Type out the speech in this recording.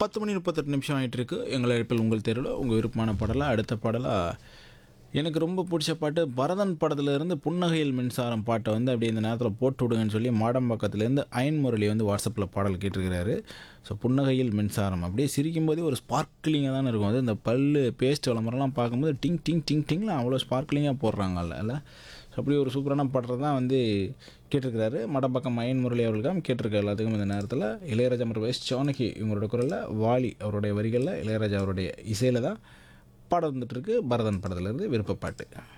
பத்து மணி முப்பத்தெட்டு நிமிஷம் ஆகிட்டு இருக்கு எங்கள் அழைப்பில் உங்கள் தெருவில் உங்கள் விருப்பமான பாடலாக அடுத்த பாடலாக எனக்கு ரொம்ப பிடிச்ச பாட்டு பரதன் படத்துல இருந்து புன்னகையில் மின்சாரம் பாட்டை வந்து அப்படியே இந்த நேரத்தில் போட்டு விடுங்கன்னு சொல்லி மாடம்பாக்கத்துலேருந்து அயன் முரளி வந்து வாட்ஸ்அப்பில் பாடல் கேட்டிருக்கிறாரு ஸோ புன்னகையில் மின்சாரம் அப்படியே சிரிக்கும் போதே ஒரு ஸ்பார்க்லிங்காக தானே இருக்கும் அது இந்த பல்லு பேஸ்ட் விளம்பரம்லாம் பார்க்கும்போது டிங் டிங் டிங் டிங்லாம் அவ்வளோ ஸ்பார்க்லிங்காக போடுறாங்கல்ல இல்லை ஸோ அப்படி ஒரு சூப்பரான பாடல் தான் வந்து கேட்டிருக்கிறாரு மடப்பக்கம் அயன் முரளி அவர்களுக்கும் கேட்டிருக்காரு எல்லாத்துக்கும் இந்த நேரத்தில் இளையராஜா மற்றும் எஸ் ஜானகி இவங்களோட குரலில் வாலி அவருடைய வரிகளில் இளையராஜா அவருடைய இசையில் தான் பாடம் வந்துட்டு இருக்கு பரதன் படத்துலேருந்து விருப்பப்பாட்டு